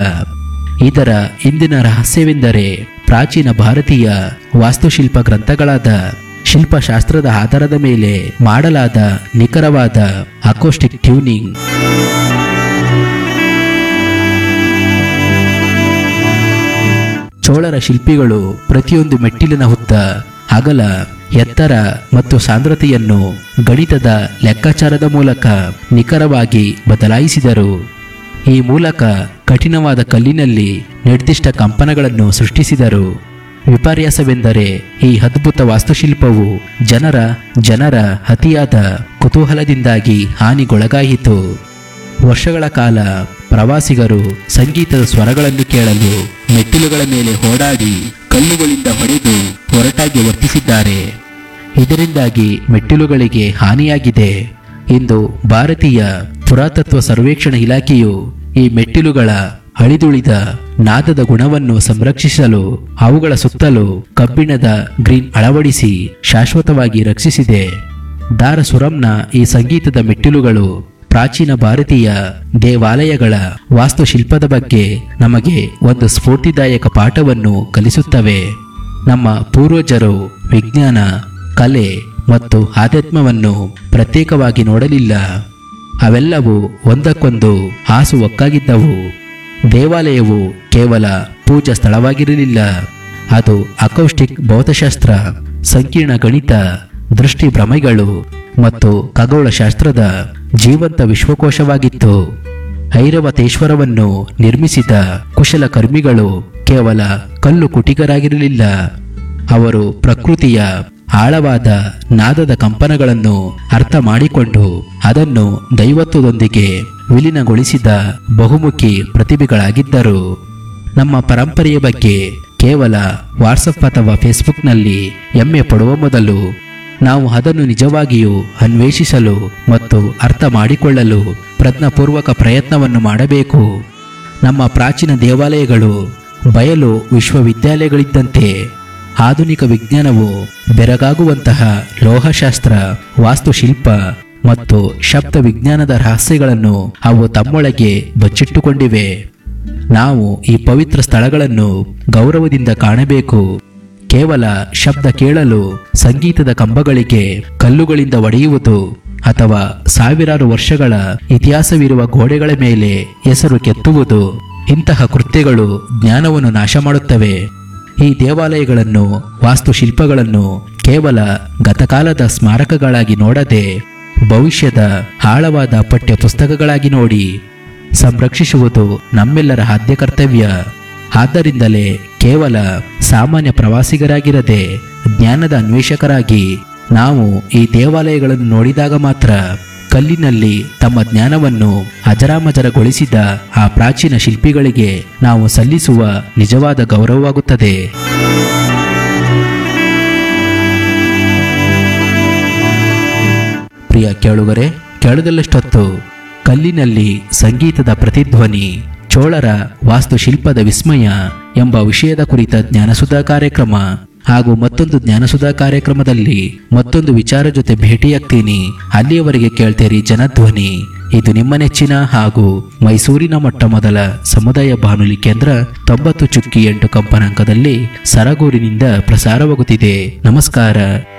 ಇದರ ಹಿಂದಿನ ರಹಸ್ಯವೆಂದರೆ ಪ್ರಾಚೀನ ಭಾರತೀಯ ವಾಸ್ತುಶಿಲ್ಪ ಗ್ರಂಥಗಳಾದ ಶಿಲ್ಪಶಾಸ್ತ್ರದ ಆಧಾರದ ಮೇಲೆ ಮಾಡಲಾದ ನಿಖರವಾದ ಅಕೋಸ್ಟಿಕ್ ಟ್ಯೂನಿಂಗ್ ಚೋಳರ ಶಿಲ್ಪಿಗಳು ಪ್ರತಿಯೊಂದು ಮೆಟ್ಟಿಲಿನ ಉದ್ದ ಅಗಲ ಎತ್ತರ ಮತ್ತು ಸಾಂದ್ರತೆಯನ್ನು ಗಣಿತದ ಲೆಕ್ಕಾಚಾರದ ಮೂಲಕ ನಿಖರವಾಗಿ ಬದಲಾಯಿಸಿದರು ಈ ಮೂಲಕ ಕಠಿಣವಾದ ಕಲ್ಲಿನಲ್ಲಿ ನಿರ್ದಿಷ್ಟ ಕಂಪನಗಳನ್ನು ಸೃಷ್ಟಿಸಿದರು ವಿಪರ್ಯಾಸವೆಂದರೆ ಈ ಅದ್ಭುತ ವಾಸ್ತುಶಿಲ್ಪವು ಜನರ ಜನರ ಅತಿಯಾದ ಕುತೂಹಲದಿಂದಾಗಿ ಹಾನಿಗೊಳಗಾಯಿತು ವರ್ಷಗಳ ಕಾಲ ಪ್ರವಾಸಿಗರು ಸಂಗೀತದ ಸ್ವರಗಳನ್ನು ಕೇಳಲು ಮೆಟ್ಟಿಲುಗಳ ಮೇಲೆ ಓಡಾಡಿ ಕಲ್ಲುಗಳಿಂದ ಹೊಡೆದು ಹೊರಟಾಗಿ ವರ್ತಿಸಿದ್ದಾರೆ ಇದರಿಂದಾಗಿ ಮೆಟ್ಟಿಲುಗಳಿಗೆ ಹಾನಿಯಾಗಿದೆ ಇಂದು ಭಾರತೀಯ ಪುರಾತತ್ವ ಸರ್ವೇಕ್ಷಣಾ ಇಲಾಖೆಯು ಈ ಮೆಟ್ಟಿಲುಗಳ ಅಳಿದುಳಿದ ನಾದದ ಗುಣವನ್ನು ಸಂರಕ್ಷಿಸಲು ಅವುಗಳ ಸುತ್ತಲೂ ಕಬ್ಬಿಣದ ಗ್ರೀನ್ ಅಳವಡಿಸಿ ಶಾಶ್ವತವಾಗಿ ರಕ್ಷಿಸಿದೆ ದಾರಸುರಂನ ಈ ಸಂಗೀತದ ಮೆಟ್ಟಿಲುಗಳು ಪ್ರಾಚೀನ ಭಾರತೀಯ ದೇವಾಲಯಗಳ ವಾಸ್ತುಶಿಲ್ಪದ ಬಗ್ಗೆ ನಮಗೆ ಒಂದು ಸ್ಫೂರ್ತಿದಾಯಕ ಪಾಠವನ್ನು ಕಲಿಸುತ್ತವೆ ನಮ್ಮ ಪೂರ್ವಜರು ವಿಜ್ಞಾನ ಕಲೆ ಮತ್ತು ಆಧ್ಯಾತ್ಮವನ್ನು ಪ್ರತ್ಯೇಕವಾಗಿ ನೋಡಲಿಲ್ಲ ಅವೆಲ್ಲವೂ ಒಂದಕ್ಕೊಂದು ಹಾಸು ಒಕ್ಕಾಗಿದ್ದವು ದೇವಾಲಯವು ಕೇವಲ ಪೂಜಾ ಸ್ಥಳವಾಗಿರಲಿಲ್ಲ ಅದು ಅಕೌಸ್ಟಿಕ್ ಭೌತಶಾಸ್ತ್ರ ಸಂಕೀರ್ಣ ಗಣಿತ ದೃಷ್ಟಿ ಭ್ರಮೆಗಳು ಮತ್ತು ಖಗೋಳಶಾಸ್ತ್ರದ ಜೀವಂತ ವಿಶ್ವಕೋಶವಾಗಿತ್ತು ಐರವತೇಶ್ವರವನ್ನು ನಿರ್ಮಿಸಿದ ಕುಶಲಕರ್ಮಿಗಳು ಕೇವಲ ಕಲ್ಲು ಕುಟಿಗರಾಗಿರಲಿಲ್ಲ ಅವರು ಪ್ರಕೃತಿಯ ಆಳವಾದ ನಾದದ ಕಂಪನಗಳನ್ನು ಅರ್ಥ ಮಾಡಿಕೊಂಡು ಅದನ್ನು ದೈವತ್ವದೊಂದಿಗೆ ವಿಲೀನಗೊಳಿಸಿದ ಬಹುಮುಖಿ ಪ್ರತಿಭೆಗಳಾಗಿದ್ದರು ನಮ್ಮ ಪರಂಪರೆಯ ಬಗ್ಗೆ ಕೇವಲ ವಾಟ್ಸಪ್ ಅಥವಾ ಫೇಸ್ಬುಕ್ನಲ್ಲಿ ಹೆಮ್ಮೆ ಪಡುವ ಮೊದಲು ನಾವು ಅದನ್ನು ನಿಜವಾಗಿಯೂ ಅನ್ವೇಷಿಸಲು ಮತ್ತು ಅರ್ಥ ಮಾಡಿಕೊಳ್ಳಲು ಪ್ರಜ್ಞಾಪೂರ್ವಕ ಪ್ರಯತ್ನವನ್ನು ಮಾಡಬೇಕು ನಮ್ಮ ಪ್ರಾಚೀನ ದೇವಾಲಯಗಳು ಬಯಲು ವಿಶ್ವವಿದ್ಯಾಲಯಗಳಿದ್ದಂತೆ ಆಧುನಿಕ ವಿಜ್ಞಾನವು ಬೆರಗಾಗುವಂತಹ ಲೋಹಶಾಸ್ತ್ರ ವಾಸ್ತುಶಿಲ್ಪ ಮತ್ತು ಶಬ್ದ ವಿಜ್ಞಾನದ ರಹಸ್ಯಗಳನ್ನು ಅವು ತಮ್ಮೊಳಗೆ ಬಚ್ಚಿಟ್ಟುಕೊಂಡಿವೆ ನಾವು ಈ ಪವಿತ್ರ ಸ್ಥಳಗಳನ್ನು ಗೌರವದಿಂದ ಕಾಣಬೇಕು ಕೇವಲ ಶಬ್ದ ಕೇಳಲು ಸಂಗೀತದ ಕಂಬಗಳಿಗೆ ಕಲ್ಲುಗಳಿಂದ ಒಡೆಯುವುದು ಅಥವಾ ಸಾವಿರಾರು ವರ್ಷಗಳ ಇತಿಹಾಸವಿರುವ ಗೋಡೆಗಳ ಮೇಲೆ ಹೆಸರು ಕೆತ್ತುವುದು ಇಂತಹ ಕೃತ್ಯಗಳು ಜ್ಞಾನವನ್ನು ನಾಶ ಮಾಡುತ್ತವೆ ಈ ದೇವಾಲಯಗಳನ್ನು ವಾಸ್ತುಶಿಲ್ಪಗಳನ್ನು ಕೇವಲ ಗತಕಾಲದ ಸ್ಮಾರಕಗಳಾಗಿ ನೋಡದೆ ಭವಿಷ್ಯದ ಆಳವಾದ ಪಠ್ಯ ಪುಸ್ತಕಗಳಾಗಿ ನೋಡಿ ಸಂರಕ್ಷಿಸುವುದು ನಮ್ಮೆಲ್ಲರ ಆದ್ಯ ಕರ್ತವ್ಯ ಆದ್ದರಿಂದಲೇ ಕೇವಲ ಸಾಮಾನ್ಯ ಪ್ರವಾಸಿಗರಾಗಿರದೆ ಜ್ಞಾನದ ಅನ್ವೇಷಕರಾಗಿ ನಾವು ಈ ದೇವಾಲಯಗಳನ್ನು ನೋಡಿದಾಗ ಮಾತ್ರ ಕಲ್ಲಿನಲ್ಲಿ ತಮ್ಮ ಜ್ಞಾನವನ್ನು ಅಜರಾಮಜರಗೊಳಿಸಿದ ಆ ಪ್ರಾಚೀನ ಶಿಲ್ಪಿಗಳಿಗೆ ನಾವು ಸಲ್ಲಿಸುವ ನಿಜವಾದ ಗೌರವವಾಗುತ್ತದೆ ಪ್ರಿಯ ಕೇಳುಗರೆ ಕೇಳದಲ್ಲಷ್ಟೊತ್ತು ಕಲ್ಲಿನಲ್ಲಿ ಸಂಗೀತದ ಪ್ರತಿಧ್ವನಿ ಚೋಳರ ವಾಸ್ತುಶಿಲ್ಪದ ವಿಸ್ಮಯ ಎಂಬ ವಿಷಯದ ಕುರಿತ ಜ್ಞಾನಸುಧಾ ಕಾರ್ಯಕ್ರಮ ಹಾಗೂ ಮತ್ತೊಂದು ಜ್ಞಾನಸುಧಾ ಕಾರ್ಯಕ್ರಮದಲ್ಲಿ ಮತ್ತೊಂದು ವಿಚಾರ ಜೊತೆ ಭೇಟಿಯಾಗ್ತೀನಿ ಅಲ್ಲಿಯವರೆಗೆ ಕೇಳ್ತೇರಿ ಜನಧ್ವನಿ ಇದು ನಿಮ್ಮ ನೆಚ್ಚಿನ ಹಾಗೂ ಮೈಸೂರಿನ ಮೊಟ್ಟ ಮೊದಲ ಸಮುದಾಯ ಬಾನುಲಿ ಕೇಂದ್ರ ತೊಂಬತ್ತು ಚುಕ್ಕಿ ಎಂಟು ಕಂಪನಾಂಕದಲ್ಲಿ ಸರಗೂರಿನಿಂದ ಪ್ರಸಾರವಾಗುತ್ತಿದೆ ನಮಸ್ಕಾರ